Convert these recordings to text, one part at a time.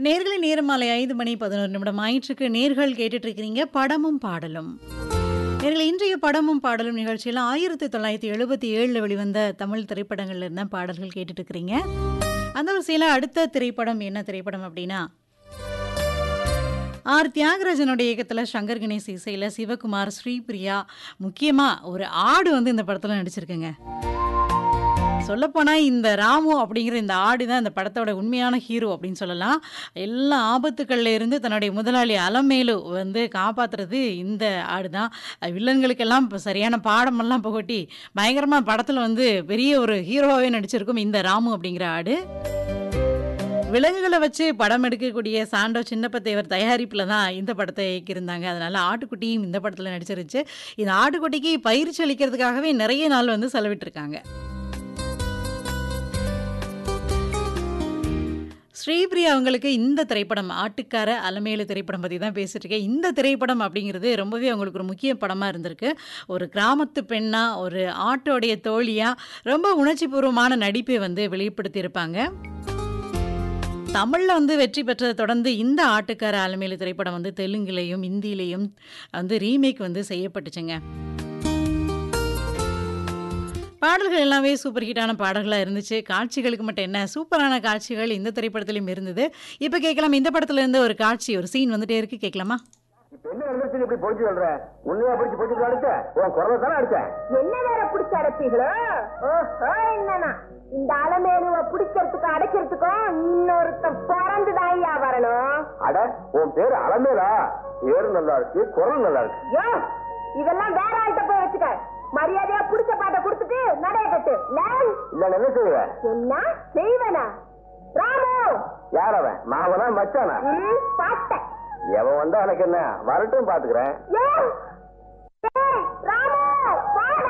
நேர்களை நேரம் மாலை ஐந்து மணி பதினோரு நிமிடம் ஆயிற்றுக்கு நேர்கள் கேட்டுட்டு இருக்கிறீங்க படமும் பாடலும் நேர்களை இன்றைய படமும் பாடலும் நிகழ்ச்சியில் ஆயிரத்தி தொள்ளாயிரத்தி எழுபத்தி ஏழில் வெளிவந்த தமிழ் திரைப்படங்கள்ல இருந்த பாடல்கள் கேட்டுட்டு இருக்கிறீங்க அந்த வரிசையில் அடுத்த திரைப்படம் என்ன திரைப்படம் அப்படின்னா ஆர் தியாகராஜனுடைய இயக்கத்தில் சங்கர் கணேஷ் இசையில் சிவகுமார் ஸ்ரீபிரியா முக்கியமாக ஒரு ஆடு வந்து இந்த படத்தில் நடிச்சிருக்குங்க சொல்லப்போனால் இந்த ராமு அப்படிங்கிற இந்த ஆடு தான் இந்த படத்தோட உண்மையான ஹீரோ அப்படின்னு சொல்லலாம் எல்லா ஆபத்துக்கள்ல இருந்து தன்னுடைய முதலாளி அலமேலு வந்து காப்பாத்துறது இந்த ஆடு தான் வில்லன்களுக்கெல்லாம் இப்போ சரியான பாடமெல்லாம் புகட்டி பயங்கரமாக படத்தில் வந்து பெரிய ஒரு ஹீரோவாகவே நடிச்சிருக்கும் இந்த ராமு அப்படிங்கிற ஆடு விலங்குகளை வச்சு படம் எடுக்கக்கூடிய சாண்டோ சின்னப்பத்தேவர் தயாரிப்பில் தான் இந்த படத்தை இயக்கியிருந்தாங்க அதனால ஆட்டுக்குட்டியும் இந்த படத்தில் நடிச்சிருச்சு இந்த ஆட்டுக்குட்டிக்கு பயிற்சி அளிக்கிறதுக்காகவே நிறைய நாள் வந்து செலவிட்டிருக்காங்க ஸ்ரீபிரியா அவங்களுக்கு இந்த திரைப்படம் ஆட்டுக்கார அலமேலு திரைப்படம் பற்றி தான் பேசிட்டு இருக்கேன் இந்த திரைப்படம் அப்படிங்கிறது ரொம்பவே அவங்களுக்கு ஒரு முக்கிய படமாக இருந்திருக்கு ஒரு கிராமத்து பெண்ணாக ஒரு ஆட்டோடைய தோழியாக ரொம்ப உணர்ச்சிபூர்வமான நடிப்பை வந்து வெளிப்படுத்தியிருப்பாங்க தமிழில் வந்து வெற்றி பெற்றதை தொடர்ந்து இந்த ஆட்டுக்கார அலமேலு திரைப்படம் வந்து தெலுங்குலேயும் இந்தியிலையும் வந்து ரீமேக் வந்து செய்யப்பட்டுச்சுங்க பாடல்கள் எல்லாமே சூப்பர் ஹிட்டான பாடல்களாக இருந்துச்சு காட்சிகளுக்கு மட்டும் என்ன சூப்பரான காட்சிகள் இந்த திரைப்படத்திலையும் இருந்தது இப்போ கேட்கலாம் இந்த படத்துல இருந்து ஒரு காட்சி ஒரு சீன் வந்துட்டே இருக்கு கேட்கலாமா இப்ப என்ன நடந்துச்சு இப்படி பொழிச்சு சொல்ற உண்மையா பிடிச்சு பொழிச்சு அடிச்ச உன் குரலை தானே அடிச்ச என்ன வேற பிடிச்ச அடைப்பீங்களோ ஓஹோ என்னன்னா இந்த அலமேலுவ பிடிக்கிறதுக்கும் அடைக்கிறதுக்கும் இன்னொருத்தன் பிறந்துதான் ஐயா வரணும் அட உன் பேரு அலமேலா பேரு நல்லா இருக்கு குரல் நல்லா இருக்கு யோ இதெல்லாம் வேற ஆள்கிட்ட போய் வச்சுக்க மரியாதையா பிடிச்ச பாட்டை கொடுத்துட்டு நடைய கட்டு லேய். இல்ல என்ன செய்வ என்ன செய்வனா ராமு யார் அவன் மாவனா மச்சானா ம், பார்த்தேன் எவன் வந்தா எனக்கு என்ன வரட்டும் பாத்துக்கிறேன் யோ. ஏய், ராமு வாடா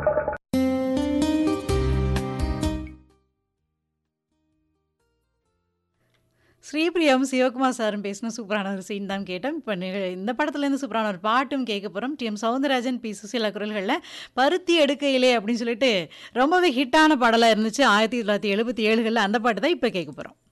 ஸ்ரீபிரியாவும் சிவகுமார் சாரும் பேசின சூப்பரான ஒரு சீன் தான் கேட்டோம் இப்போ இந்த படத்துலேருந்து சூப்பரான ஒரு பாட்டும் கேட்க போகிறோம் T M Soundararajan P Susheela குரல்களில் பருத்தி எடுக்கையிலே அப்படின்னு சொல்லிட்டு ரொம்பவே ஹிட்டான பாடலாக இருந்துச்சு ஆயிரத்தி தொள்ளாயிரத்தி எழுபத்தி ஏழுகளில் அந்த பாட்டு தான் இப்போ கேட்க போகிறோம்